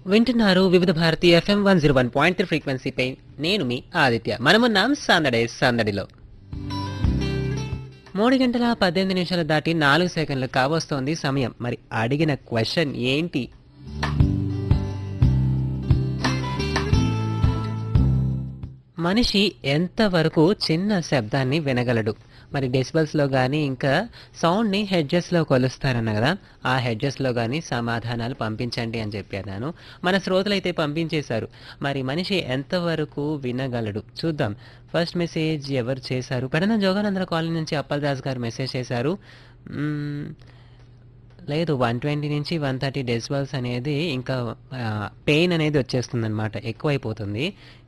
వింటున్నారు Vividh Bharati FM one zero one point three ఫ్రీక్వెన్సీపై నేను మీ ఆదిత్య మనమున్నాం సందడే సందడిలో మూడు గంటల పద్దెనిమిది నిమిషాలు దాటి నాలుగు సెకండ్లు కావస్తోంది సమయం మరి అడిగిన క్వశ్చన్ ఏంటి మనిషి ఎంతవరకు చిన్న శబ్దాన్ని వినగలడు మరి డెసిబల్స్లో కానీ ఇంకా సౌండ్ని హెడ్జెస్లో కొలుస్తారన్న కదా ఆ హెడ్జెస్లో కానీ సమాధానాలు పంపించండి అని చెప్పాను మన శ్రోతలు అయితే పంపించేశారు మరి మనిషి ఎంతవరకు వినగలడు చూద్దాం ఫస్ట్ మెసేజ్ ఎవరు చేశారు పెడన జోగానందర కాలనీ నుంచి అప్పలదాస్ గారు మెసేజ్ చేశారు మ్మ్, లేదు వన్ ట్వంటీ నుంచి వన్ థర్టీ డెసిబల్స్ అనేది ఇంకా పెయిన్ అనేది వచ్చేస్తుంది అనమాట ఎక్కువైపోతుంది